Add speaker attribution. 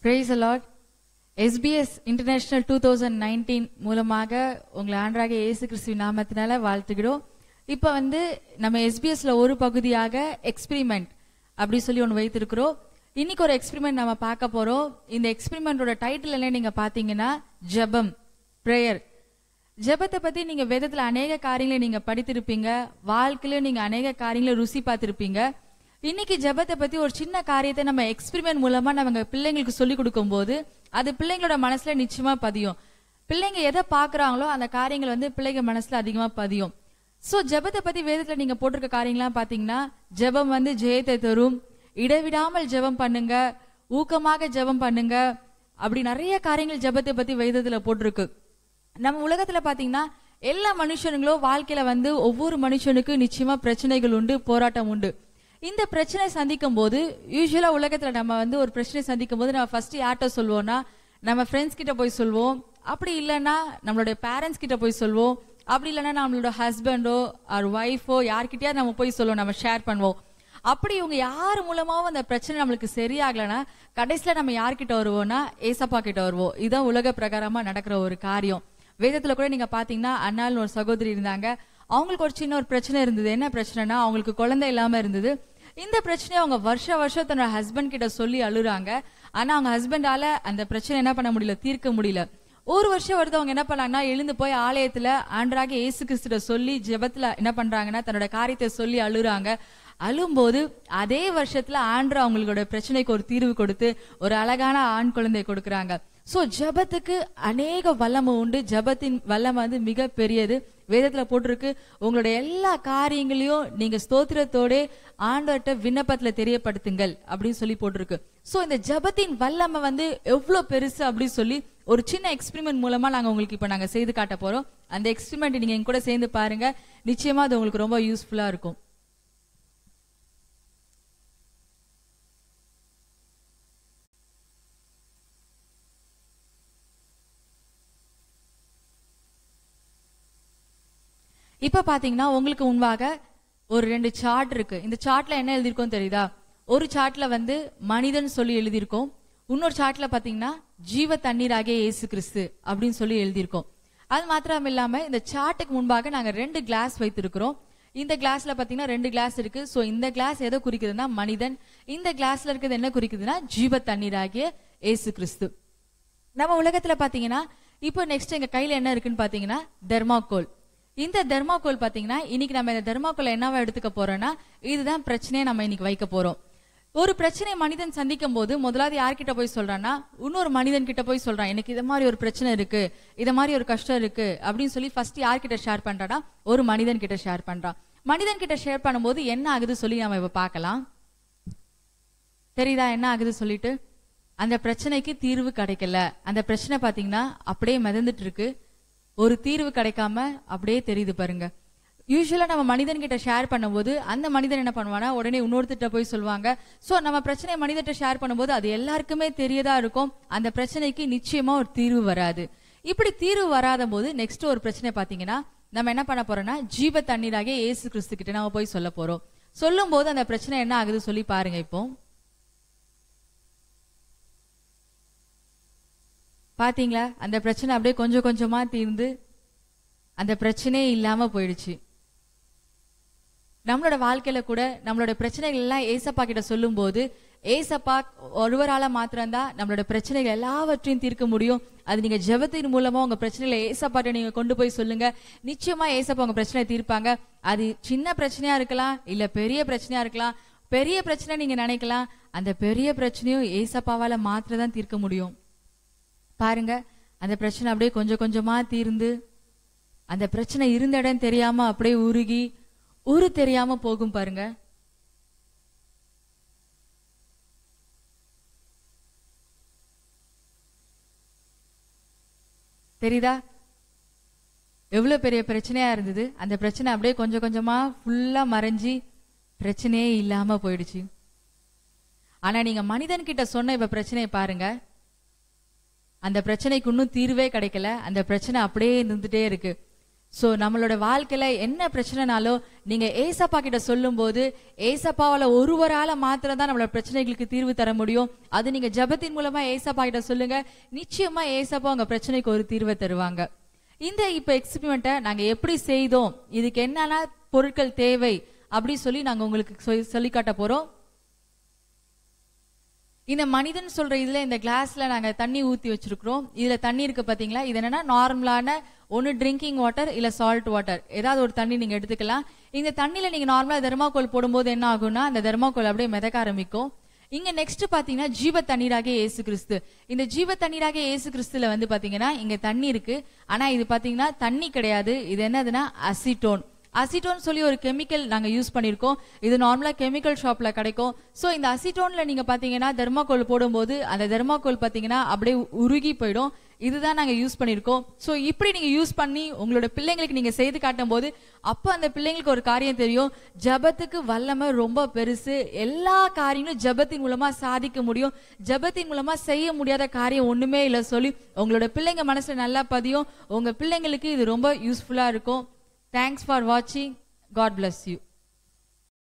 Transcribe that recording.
Speaker 1: price allot SPS international two thousand nineteen மூலமாக உங்களை ஆண்டராக இயேசு கிறிஸ்துவின் நாமத்தினால வாழ்த்துகிறோம் இப்ப வந்து நம்ம எஸ்பிஎஸ்ல ஒரு பகுதியாக எக்ஸ்பிரிமெண்ட் அப்படி சொல்லி ஒன்று வைத்திருக்கிறோம் இன்னைக்கு ஒரு எக்ஸ்பிரிமெண்ட் நம்ம பார்க்க போறோம் இந்த எக்ஸ்பிரிமெண்டோட டைட்டில் என்ன நீங்க பாத்தீங்கன்னா ஜெபம் பிரேயர் ஜெபத்தை பத்தி நீங்க வேதத்துல அநேக காரியங்களை நீங்க படித்திருப்பீங்க வாழ்க்கையில நீங்க அநேக காரியங்களை ருசி பார்த்திருப்பீங்க இன்னைக்கு ஜெபத்தை பத்தி ஒரு சின்ன காரியத்தை நம்ம எக்ஸ்பிரிமெண்ட் மூலமா நம்ம பிள்ளைங்களுக்கு சொல்லி கொடுக்கும்போது அது பிள்ளைங்களோட மனசுல நிச்சயமா பதியும் பிள்ளைங்க எதை பாக்குறாங்களோ அந்த காரியங்கள் வந்து பிள்ளைங்க மனசுல அதிகமா பதியும் சோ ஜெபத்தை பத்தி வேதத்துல நீங்க போட்டிருக்க காரியங்கள்லாம் பாத்தீங்கன்னா ஜெபம் வந்து ஜெயத்தை தரும் இடைவிடாமல் ஜெபம் பண்ணுங்க ஊக்கமாக ஜெபம் பண்ணுங்க அப்படி நிறைய காரியங்கள் ஜெபத்தை பத்தி வேதத்துல போட்டிருக்கு நம்ம உலகத்துல பாத்தீங்கன்னா எல்லா மனுஷனுங்களும் வாழ்க்கையில வந்து ஒவ்வொரு மனுஷனுக்கு நிச்சயமா பிரச்சனைகள் உண்டு போராட்டம் உண்டு இந்த பிரச்சனை சந்திக்கும் போது யூஸ்வலா உலகத்துல நம்ம வந்து ஒரு பிரச்சனை சந்திக்கும் போது நம்ம ஃபர்ஸ்ட் யார்கிட்ட சொல்லுவோம்னா நம்ம ஃப்ரெண்ட்ஸ் கிட்ட போய் சொல்லுவோம் அப்படி இல்லைன்னா நம்மளுடைய பேரண்ட்ஸ் கிட்ட போய் சொல்லுவோம் அப்படி இல்லைன்னா நம்மளோட ஹஸ்பண்டோ ஆர் ஒய்ஃபோ யார்கிட்டயாவது நம்ம போய் சொல்லுவோம் நம்ம ஷேர் பண்ணுவோம் அப்படி இவங்க யார் மூலமாவும் அந்த பிரச்சனை நம்மளுக்கு சரியாகலன்னா கடைசியில நம்ம யார்கிட்ட வருவோம்னா ஏசப்பா கிட்ட வருவோம் இதுதான் உலக பிரகாரமா நடக்கிற ஒரு காரியம் வேதத்துல கூட நீங்க பாத்தீங்கன்னா அண்ணால்னு ஒரு சகோதரி இருந்தாங்க அவங்களுக்கு ஒரு சின்ன ஒரு பிரச்சனை இருந்தது என்ன பிரச்சனைனா அவங்களுக்கு குழந்தை இல்லாம இருந்தது இந்த பிரச்சனையை அவங்க வருஷ வருஷம் தன்னோட ஹஸ்பண்ட் கிட்ட சொல்லி அழுறாங்க ஆனா அவங்க ஹஸ்பண்டால அந்த பிரச்சனை என்ன பண்ண முடியல தீர்க்க முடியல ஒரு வருஷம் வருது அவங்க என்ன பண்ணாங்கன்னா எழுந்து போய் ஆலயத்துல ஆண்டராக இயேசு கிறிஸ்துட சொல்லி ஜெபத்துல என்ன பண்றாங்கன்னா தன்னோட காரியத்தை சொல்லி அழுறாங்க அழும்போது அதே வருஷத்துல ஆண்ட்ரு அவங்களோட பிரச்சனைக்கு ஒரு தீர்வு கொடுத்து ஒரு அழகான ஆண் குழந்தை கொடுக்கறாங்க சோ ஜபத்துக்கு அநேக வல்லமை உண்டு ஜபத்தின் வல்லமை வந்து மிக பெரியது வேதத்துல போட்டிருக்கு உங்களுடைய எல்லா காரியங்களையும் நீங்க ஸ்தோத்திரத்தோட ஆண்டவர்கிட்ட விண்ணப்பத்துல தெரியப்படுத்துங்கள் அப்படின்னு சொல்லி போட்டிருக்கு சோ இந்த ஜபத்தின் வல்லமை வந்து எவ்வளவு பெருசு அப்படின்னு சொல்லி ஒரு சின்ன எக்ஸ்பெரிமெண்ட் மூலமா நாங்க உங்களுக்கு இப்ப நாங்க செய்து காட்ட போறோம் அந்த எக்ஸ்பெரிமெண்ட் நீங்க எங்க கூட சேர்ந்து பாருங்க நிச்சயமா அது உங்களுக்கு ரொம்ப யூஸ்ஃபுல்லா இருக்கும் இப்ப பாத்தீங்கன்னா உங்களுக்கு முன்பாக ஒரு ரெண்டு சார்ட் இருக்கு இந்த சார்ட்ல என்ன எழுதிருக்கோம் தெரியுதா ஒரு சார்ட்ல வந்து மனிதன் சொல்லி எழுதியிருக்கோம் இன்னொரு சார்ட்ல பாத்தீங்கன்னா ஜீவ தண்ணீராகிய இயேசு கிறிஸ்து அப்படின்னு சொல்லி எழுதியிருக்கோம் அது மாத்திரம் இல்லாம இந்த சார்ட்டுக்கு முன்பாக நாங்க ரெண்டு கிளாஸ் வைத்திருக்கிறோம் இந்த கிளாஸ்ல பாத்தீங்கன்னா ரெண்டு கிளாஸ் இருக்கு சோ இந்த கிளாஸ் எதை குறிக்குதுன்னா மனிதன் இந்த கிளாஸ்ல இருக்கிறது என்ன குறிக்குதுன்னா ஜீவ தண்ணீராகிய இயேசு கிறிஸ்து நம்ம உலகத்துல பாத்தீங்கன்னா இப்போ நெக்ஸ்ட் எங்க கையில என்ன இருக்குன்னு பாத்தீங்கன்னா தெர்மாக்கோல் இந்த தெர்மாக்கோல் பாத்தீங்கன்னா இன்னைக்கு நம்ம இந்த தெர்மாக்கோல் என்னவா எடுத்துக்க போறோம்னா இதுதான் பிரச்சனையை நம்ம இன்னைக்கு வைக்க போறோம் ஒரு பிரச்சனை மனிதன் சந்திக்கும் போது முதலாவது யார்கிட்ட போய் சொல்றான்னா இன்னொரு மனிதன் கிட்ட போய் சொல்றான் எனக்கு இது மாதிரி ஒரு பிரச்சனை இருக்கு இது மாதிரி ஒரு கஷ்டம் இருக்கு அப்படின்னு சொல்லி ஃபர்ஸ்ட் யார்கிட்ட ஷேர் பண்றானா ஒரு மனிதன் கிட்ட ஷேர் பண்றான் மனிதன் கிட்ட ஷேர் பண்ணும்போது என்ன ஆகுது சொல்லி நம்ம இப்ப பார்க்கலாம் தெரியுதா என்ன ஆகுது சொல்லிட்டு அந்த பிரச்சனைக்கு தீர்வு கிடைக்கல அந்த பிரச்சனை பாத்தீங்கன்னா அப்படியே மிதந்துட்டு இருக்கு ஒரு தீர்வு கிடைக்காம அப்படியே தெரியுது பாருங்க யூஸ்வலா நம்ம மனிதன் கிட்ட ஷேர் பண்ணும்போது அந்த மனிதன் என்ன பண்ணுவானா உடனே இன்னொருத்திட்ட போய் சொல்லுவாங்க சோ நம்ம பிரச்சனை மனிதர்கிட்ட ஷேர் பண்ணும்போது அது எல்லாருக்குமே தெரியதா இருக்கும் அந்த பிரச்சனைக்கு நிச்சயமா ஒரு தீர்வு வராது இப்படி தீர்வு வராத போது நெக்ஸ்ட் ஒரு பிரச்சனை பாத்தீங்கன்னா நம்ம என்ன பண்ண போறோம்னா ஜீவ தண்ணீராக இயேசு கிறிஸ்து கிட்ட நம்ம போய் சொல்ல போறோம் சொல்லும் போது அந்த பிரச்சனை என்ன ஆகுது சொல்லி பாருங்க இப்போ பாத்தீங்களா அந்த பிரச்சனை அப்படியே கொஞ்சம் கொஞ்சமா தீர்ந்து அந்த பிரச்சனையே இல்லாம போயிடுச்சு நம்மளோட வாழ்க்கையில கூட நம்மளோட பிரச்சனைகள் எல்லாம் ஏசப்பா கிட்ட சொல்லும் போது ஏசப்பா ஒருவரால மாத்திரம்தான் நம்மளோட பிரச்சனைகள் எல்லாவற்றையும் தீர்க்க முடியும் அது நீங்க ஜெபத்தின் மூலமா உங்க பிரச்சனைகளை ஏசப்பாட்ட நீங்க கொண்டு போய் சொல்லுங்க நிச்சயமா ஏசப்பா உங்க பிரச்சனையை தீர்ப்பாங்க அது சின்ன பிரச்சனையா இருக்கலாம் இல்ல பெரிய பிரச்சனையா இருக்கலாம் பெரிய பிரச்சனை நீங்க நினைக்கலாம் அந்த பெரிய பிரச்சனையும் ஏசப்பாவால மாத்திரதான் தீர்க்க முடியும் பாருங்க அந்த பிரச்சனை அப்படியே கொஞ்சம் கொஞ்சமா தீர்ந்து அந்த பிரச்சனை இருந்த இடம் தெரியாம அப்படியே உருகி ஊரு தெரியாம போகும் பாருங்க தெரியுதா எவ்வளவு பெரிய பிரச்சனையா இருந்தது அந்த பிரச்சனை அப்படியே கொஞ்சம் கொஞ்சமா ஃபுல்லா மறைஞ்சி பிரச்சனையே இல்லாம போயிடுச்சு ஆனா நீங்க மனிதன் கிட்ட சொன்ன இப்ப பிரச்சனையை பாருங்க அந்த பிரச்சனைக்கு இன்னும் தீர்வே கிடைக்கல அந்த பிரச்சனை அப்படியே இருந்துட்டே இருக்கு சோ நம்மளோட வாழ்க்கையில என்ன பிரச்சனைனாலும் நீங்க ஏசப்பா கிட்ட சொல்லும்போது ஏசப்பாவால ஒருவரால மாத்திரம் தான் நம்மளோட பிரச்சனைகளுக்கு தீர்வு தர முடியும் அது நீங்க ஜெபத்தின் மூலமா ஏசப்பா கிட்ட சொல்லுங்க நிச்சயமா ஏசப்பா உங்க பிரச்சனைக்கு ஒரு தீர்வை தருவாங்க இந்த இப்ப எக்ஸ்பிரிமெண்ட்டை நாங்க எப்படி செய்தோம் இதுக்கு என்னென்ன பொருட்கள் தேவை அப்படி சொல்லி நாங்க உங்களுக்கு சொல்லி- சொல்லி காட்ட போறோம் இந்த மனிதன் சொல்ற இதுல இந்த கிளாஸ்ல நாங்க தண்ணி ஊத்தி வச்சிருக்கிறோம் இதுல தண்ணி இருக்கு பாத்தீங்களா இது என்னன்னா நார்மலான ஒன்னு ட்ரிங்கிங் வாட்டர் இல்ல சால்ட் வாட்டர் ஏதாவது ஒரு தண்ணி நீங்க எடுத்துக்கலாம் இந்த தண்ணியில நீங்க நார்மலா தெர்மாக்கோல் போடும்போது என்ன ஆகும்னா அந்த தெர்மாக்கோல் அப்படியே மிதக்க ஆரம்பிக்கும் இங்க நெக்ஸ்ட் பாத்தீங்கன்னா ஜீவ தண்ணீராக இயேசு கிறிஸ்து இந்த ஜீவ தண்ணீராக இயேசு கிறிஸ்துல வந்து பாத்தீங்கன்னா இங்க தண்ணி இருக்கு ஆனா இது பாத்தீங்கன்னா தண்ணி கிடையாது இது என்னதுன்னா அசிட்டோன் அசிட்டோன் சொல்லி ஒரு கெமிக்கல் நாங்க யூஸ் பண்ணிருக்கோம் இது நார்மலா கெமிக்கல் ஷாப்ல கிடைக்கும் சோ இந்த அசிட்டோன்ல நீங்க பாத்தீங்கன்னா தெர்மாக்கோல் போடும்போது அந்த தெர்மாக்கோல் பாத்தீங்கன்னா அப்படியே உருகி போயிடும் இதுதான் நாங்க யூஸ் பண்ணிருக்கோம் சோ இப்படி நீங்க யூஸ் பண்ணி உங்களோட பிள்ளைங்களுக்கு நீங்க செய்து காட்டும் போது அப்ப அந்த பிள்ளைங்களுக்கு ஒரு காரியம் தெரியும் ஜெபத்துக்கு வல்லமை ரொம்ப பெருசு எல்லா காரியங்களும் ஜெபத்தின் மூலமா சாதிக்க முடியும் ஜெபத்தின் மூலமா செய்ய முடியாத காரியம் ஒண்ணுமே இல்ல சொல்லி உங்களோட பிள்ளைங்க மனசுல நல்லா பதியும் உங்க பிள்ளைங்களுக்கு இது ரொம்ப யூஸ்ஃபுல்லா இருக்கும் தேங்க்ஸ் ஃபார் வாட்சிங் காட் bless யூ